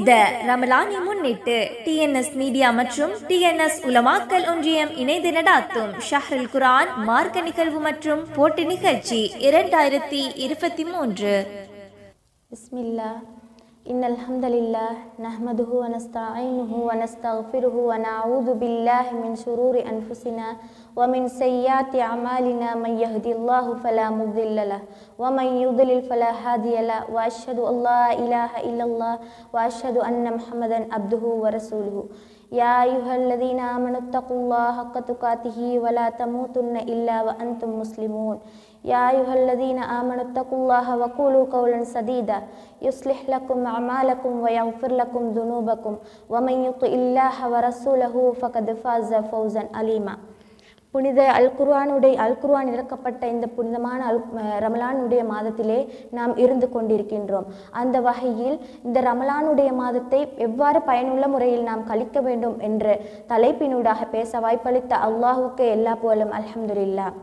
புனித ரமலானை முன்னிட்டு டிஎன்எஸ் மீடியா மற்றும் டிஎன்எஸ் உலமாக்கல் ஒன்றியம் இணைந்து நடாத்தும் ஷஹ்ருல் குரான் மார்க்க நிகழ்வு மற்றும் போட்டி நிகழ்ச்சி இரண்டாயிரத்தி இருபத்தி மூன்று بسم الله إن الحمد لله نحمده ونستعينه ونستغفره ونعوذ بالله من شرور أنفسنا ومن سيئات أعمالنا من يهدي الله فلا مضل له ومن يضلل فلا هادي له وأشهد أن لا إله إلا الله وأشهد أن محمدا عبده ورسوله يا أيها الذين آمنوا اتقوا الله حق تقاته ولا تموتن إلا وأنتم مسلمون يا أيها الذين آمنوا اتقوا الله وقولوا قولا سديدا يصلح لكم أعمالكم ويغفر لكم ذنوبكم ومن يطع الله ورسوله فقد فاز فوزا عليما புனித அல் குர்ஆனுடைய அல் குர்ஆன் இறக்கப்பட்ட இந்த புனிதமான அல் அஹ் ரமலானுடைய மாதத்திலே நாம் இருந்து கொண்டிருக்கின்றோம் அந்த வகையில் இந்த ரமலானுடைய மாதத்தை எவ்வாறு பயனுள்ள முறையில் நாம் கழிக்க வேண்டும் என்ற தலைப்பினூடாக பேச வாய்ப்பளித்த அல்லாஹுக்கு எல்லா புகழும் அல்ஹம்துலில்லாஹ்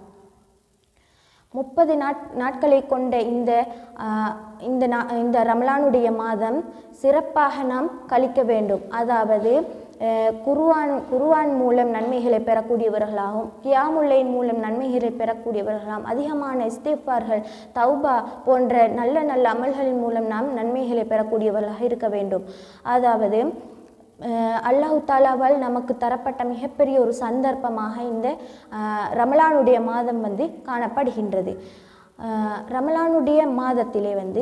முப்பது நாட் நாட்களை கொண்ட இந்த ஆஹ், இந்த நா இந்த ரமலானுடைய மாதம் சிறப்பாக நாம் கழிக்க வேண்டும் அதாவது அஹ், குர்ஆன் குர்ஆன் மூலம் நன்மைகளை பெறக்கூடியவர்களாகவும் கியாமுல்லைன் மூலம் நன்மைகளை பெறக்கூடியவர்களாம் அதிகமான இஸ்திஃபார்கள் தௌபா போன்ற நல்ல நல்ல அமல்களின் மூலம் நாம் நன்மைகளை பெறக்கூடியவர்களாக இருக்க வேண்டும் அதாவது அஹ் அல்லாஹு தாலாவால் நமக்கு தரப்பட்ட மிகப்பெரிய ஒரு சந்தர்ப்பமாக இந்த அஹ், ரமலானுடைய மாதம் வந்து காணப்படுகின்றது அஹ், ரமலானுடைய மாதத்திலே வந்து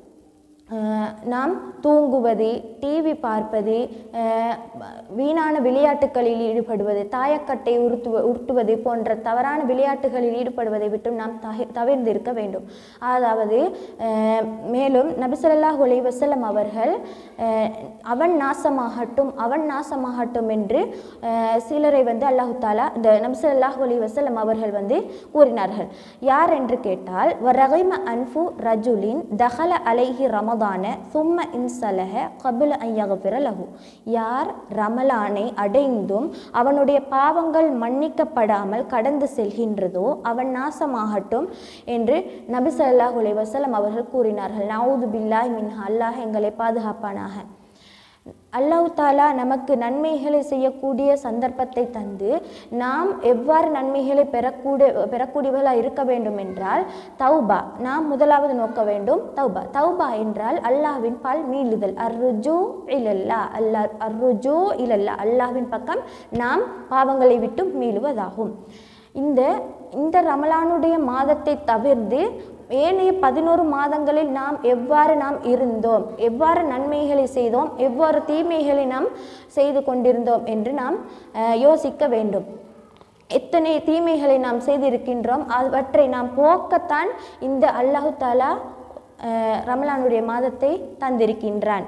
அஹ், நாம் தூங்குவது டிவி பார்ப்பது அஹ், வீணான விளையாட்டுகளில் ஈடுபடுவது தாயக்கட்டை உருட்டுவ உருட்டுவது போன்ற தவறான விளையாட்டுகளில் ஈடுபடுவதை விட்டு நாம் தகி தவிர்ந்திருக்க வேண்டும் அதாவது அஹ், மேலும் நபிசல்லாஹ் அலைஹி வஸல்லம் அவர்கள் அஹ், அவன் நாசமாகட்டும் அவன் நாசமாகட்டும் என்று அஹ், சிலரை வந்து அல்லாஹு தாலா இந்த நபிசல்லாஹ் அலைஹி வஸல்லம் அவர்கள் வந்து கூறினார்கள் யார் என்று கேட்டால் வரகைம அன்ஃபு ரஜுலின் தஹல அலைஹி ரமதான சும்ம இன்சலஹ கபில ஐயகபிர லஹு யார் ரமலானை அடைந்தும் அவனுடைய பாவங்கள் மன்னிக்கப்படாமல் கடந்து செல்கின்றதோ அவன் நாசமாகட்டும் என்று நபி ஸல்லல்லாஹு அலைஹி வஸல்லம் அவர்கள் கூறினார்கள் நவுது பில்லாஹ் மின்ஹா அல்லாஹ் எங்களை பாதுகாப்பானாக அல்லாஹ் தாலா நமக்கு நன்மைகளை செய்யக்கூடிய சந்தர்ப்பத்தை தந்து நாம் எவ்வாறு நன்மைகளை பெறக்கூடிய பெறக்கூடியவர்களாக இருக்க வேண்டும் என்றால் தௌபா நாம் முதலாவது நோக்க வேண்டும் தௌபா தௌபா என்றால் அல்லாஹ்வின் பால் மீளுதல் அர்ருஜூ இலல்லா அல்லா அர்ருஜூ இலல்லா அல்லாஹ்வின் பக்கம் நாம் பாவங்களை விட்டு மீளுவதாகும் இந்த இந்த ரமலானுடைய மாதத்தை தவிர்த்து ஏனைய பதினோரு மாதங்களில் நாம் எவ்வாறு நாம் இருந்தோம் எவ்வாறு நன்மைகளை செய்தோம் எவ்வாறு தீமைகளை நாம் செய்து கொண்டிருந்தோம் என்று நாம் அஹ், யோசிக்க வேண்டும் எத்தனை தீமைகளை நாம் செய்திருக்கின்றோம் அவற்றை நாம் போக்கத்தான் இந்த அல்லாஹு தாலா அஹ், ரமலானுடைய மாதத்தை தந்திருக்கின்றான்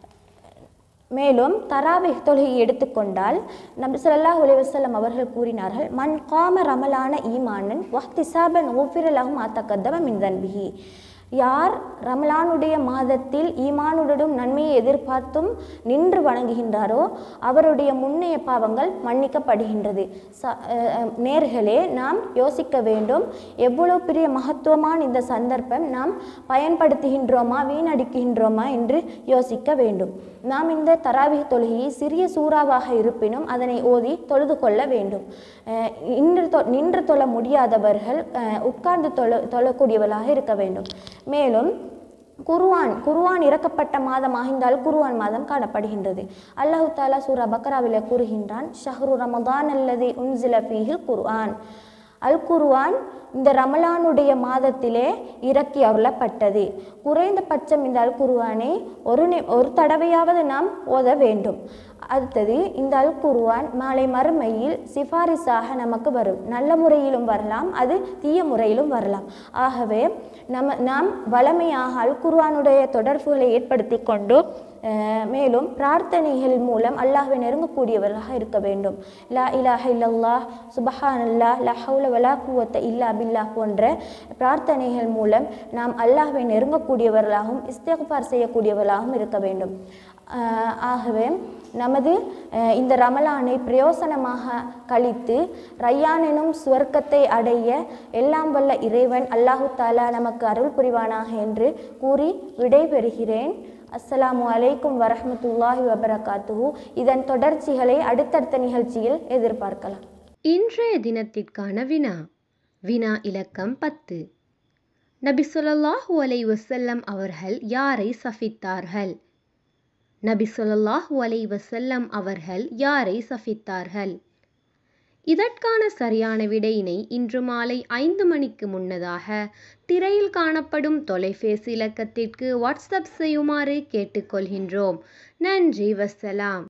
மேலும் தராவை தொழுகை எடுத்துக்கொண்டால் நபி ஸல்லல்லாஹு அலைஹி வஸல்லம் அவர்கள் கூறினார்கள் மன் காம ரமலான ஈமானன் வஹ்திசாபன் ஊஃபிரலஹும் அத்தகத்தம மின் தன்பிஹி யார் ரமலானுடைய மாதத்தில் ஈமானுடனும் நன்மையை எதிர்பார்த்தும் நின்று வணங்குகின்றாரோ அவருடைய முன்னைய பாவங்கள் மன்னிக்கப்படுகின்றது ச அஹ் அஹ் நேர்களே நாம் யோசிக்க வேண்டும் எவ்வளவு பெரிய மகத்துவமான இந்த சந்தர்ப்பம் நாம் பயன்படுத்துகின்றோமா வீணடிக்கின்றோமா என்று யோசிக்க வேண்டும் நாம் இந்த தராவிக தொழுகையை சிறிய சூறாவாக இருப்பினும் அதனை ஓதி தொழுது கொள்ள வேண்டும் அஹ் நின்று தொ நின்று தொழ முடியாதவர்கள் அஹ் உட்கார்ந்து தொழ தொழக்கூடியவர்களாக இருக்க வேண்டும் மேலும் குர்ஆன் குர்ஆன் இறக்கப்பட்ட மாதமாக இந்த அல் குர்ஆன் மாதம் காணப்படுகின்றது அல்லாஹு தாலா சூரா பக்ராவில் கூறுகின்றான் ஷஹ்ரு ரமதான் அல்லது உன்சில ஃபீஹில் குர்ஆன் அல் குர்ஆன் இந்த ரமலானுடைய மாதத்திலே இறக்கி அருளப்பட்டது குறைந்தபட்சம் இந்த அல் குர்ஆனை ஒரு நி- ஒரு தடவையாவது நாம் ஓத வேண்டும் அடுத்தது இந்த அல் குர்ஆன் மாலை மறுமையில் சிபாரிசாக நமக்கு வரும் நல்ல முறையிலும் வரலாம் அது தீய முறையிலும் வரலாம் ஆகவே நம்ம நாம் வளமையாக அல் குர்ஆனுடைய தொடர்புகளை ஏற்படுத்தி கொண்டு அஹ், மேலும் பிரார்த்தனைகள் மூலம் அல்லாஹ்வை நெருங்கக்கூடியவர்களாக இருக்க வேண்டும் லா இலாஹ இல்லல்லாஹ் சுபஹானல்லாஹ் லா ஹவுல வலா குவத்த இல்லா பில்லாஹ் போன்ற பிரார்த்தனைகள் மூலம் நாம் அல்லாஹ்வை நெருங்கக்கூடியவர்களாகவும் இஸ்திக்பார் செய்யக்கூடியவர்களாகவும் இருக்க வேண்டும் அஹ், ஆகவே நமது அஹ், இந்த ரமலானை பிரயோசனமாக கழித்து ரையான் எனும் சுவர்க்கத்தை அடைய எல்லாம் வல்ல இறைவன் அல்லாஹு தாலா நமக்கு அருள் புரிவானாக என்று கூறி விடை பெறுகிறேன் அஸ்ஸலாமு அலைக்கும் வரஹ்மத்துல்லாஹி வபரகாத்துஹு இதன் தொடர்ச்சிகளை அடுத்தடுத்த நிகழ்ச்சியில் எதிர்பார்க்கலாம் இன்றைய தினத்திற்கான வினா வினா இலக்கம் பத்து நபி ஸல்லல்லாஹு அலைஹி வஸல்லம் அவர்கள் யாரை சபித்தார்கள் நபி ஸல்லல்லாஹு அலைஹி வஸல்லம் அவர்கள் யாரை சபித்தார்கள் இதற்கான சரியான விடையினை இன்று மாலை ஐந்து மணிக்கு முன்னதாக திரையில் காணப்படும் தொலைபேசி இலக்கத்திற்கு வாட்ஸ்அப் செய்யுமாறு கேட்டுக்கொள்கின்றோம் நன்றி வசலாம்